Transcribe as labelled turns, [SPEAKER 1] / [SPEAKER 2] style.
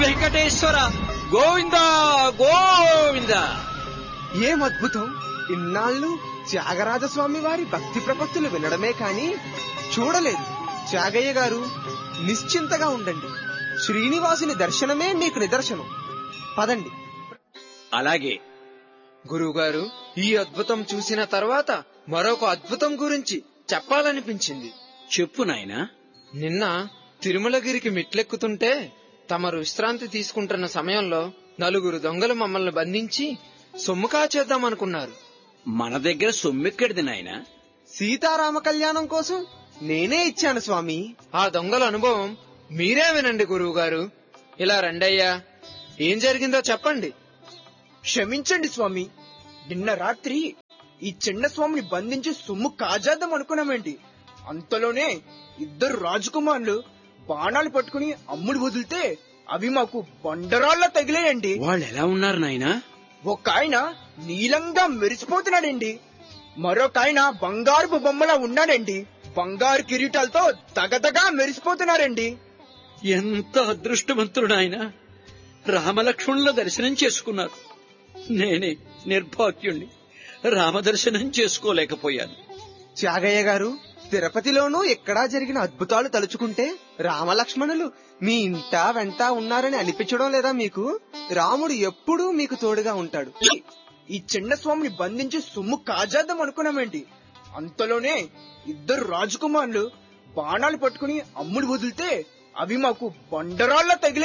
[SPEAKER 1] వెంకటేశ్వర గోవింద గోవింద
[SPEAKER 2] ఏం అద్భుతం ఇన్నాళ్ళు త్యాగరాజస్వామి వారి భక్తి ప్రపత్తులు వినడమే కాని చూడలేదు త్యాగయ్య గారు నిశ్చింతగా ఉండండి శ్రీనివాసుని దర్శనమే మీకు నిదర్శనం పదండి
[SPEAKER 1] అలాగే
[SPEAKER 3] గురువుగారు ఈ అద్భుతం చూసిన తర్వాత మరొక అద్భుతం గురించి చెప్పాలనిపించింది
[SPEAKER 1] చెప్పు నాయనా
[SPEAKER 3] నిన్న తిరుమలగిరికి మెట్లెక్కుతుంటే తమరు విశ్రాంతి తీసుకుంటున్న సమయంలో నలుగురు దొంగలు మమ్మల్ని బంధించి సొమ్ము కాచేద్దామనుకున్నారు
[SPEAKER 1] మన దగ్గర సొమ్మెక్కడిది నాయనా
[SPEAKER 2] సీతారామ కళ్యాణం కోసం నేనే ఇచ్చాను స్వామి
[SPEAKER 3] ఆ దొంగల అనుభవం మీరే వినండి గురువుగారు ఇలా రండయ్యా ఏం జరిగిందో చెప్పండి
[SPEAKER 4] క్షమించండి స్వామి నిన్న రాత్రి ఈ చిన్న స్వామిని బంధించి సొమ్ము కాజేద్దాం అనుకున్నామండి అంతలోనే ఇద్దరు రాజకుమారులు బాణాలు పట్టుకుని అమ్ముడు వదిలితే అవి మాకు బండరాళ్ళ తగిలేయండి
[SPEAKER 1] వాళ్ళు ఎలా ఉన్నారు నాయనా
[SPEAKER 4] ఒక ఆయన నీలంగా మెరిసిపోతున్నాడండి మరొక ఆయన బంగారు బొమ్మలా ఉన్నాడండి బంగారు కిరీటాలతో తగతగా మెరిసిపోతున్నారండి
[SPEAKER 1] ఎంత అదృష్టవంతుడు నాయన రామలక్ష్మణుల దర్శనం చేసుకున్నారు నేనే నిర్భాగ్యుణ్ణి రామదర్శనం చేసుకోలేకపోయాను
[SPEAKER 2] త్యాగయ్య గారు తిరుపతిలోనూ ఎక్కడా జరిగిన అద్భుతాలు తలుచుకుంటే రామలక్ష్మణులు మీ ఇంట వెంట ఉన్నారని అనిపించడం లేదా మీకు రాముడు ఎప్పుడూ మీకు తోడుగా ఉంటాడు
[SPEAKER 4] ఈ చిన్న స్వామిని బంధించి సొమ్ము కాజేద్దాం అనుకున్నామండి అంతలోనే ఇద్దరు రాజకుమారులు బాణాలు పట్టుకుని అమ్ముడు వదిలితే అవి మాకు బండరాళ్ళ తగిలే